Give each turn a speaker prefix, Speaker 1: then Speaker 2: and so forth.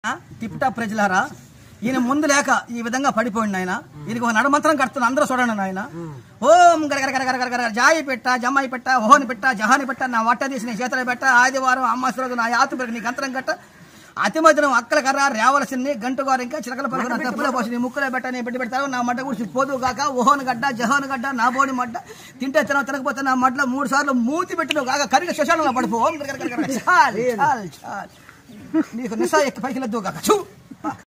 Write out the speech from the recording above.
Speaker 1: tip top ప్రజలారా ఈయన ముందు లేక ఈ విధంగా పడిపోయింది ఆయన ఈయనకి ఒక నడమంత్రం కడుతున్నా అందరూ చూడండి ఆయన ఓం గరగర గరగర గరగర గరగర జాయి పెట్ట జమ్మాయి పెట్ట ఓహోని పెట్ట జహాని పెట్ట నా వట్ట తీసి నీ చేతులు పెట్ట ఆదివారం అమ్మాసి రోజు నా యాతు పెరిగి నీకు అంతరం కట్ట అతి మధ్యనం అక్కల కర్ర రేవలసింది గంటు గారు ఇంకా చిలకల పలుకు నా తప్పులో పోసి నీ ముక్కులో పెట్ట నీ పెట్టి పెడతావు నా మడ్డ గురించి పోదు కాక ఓహోని గడ్డ జహాను గడ్డ నా బోడి మడ్డ తింటే తిన తినకపోతే నా మడ్ల మూడు సార్లు మూతి పెట్టిన కాక కరిగ శ్మశానంలో పడిపో ఓం గరగర గరగర చాలు చాలు చాలు నీకు నిసా ఎక్కి పైకి లద్దు కాక చూ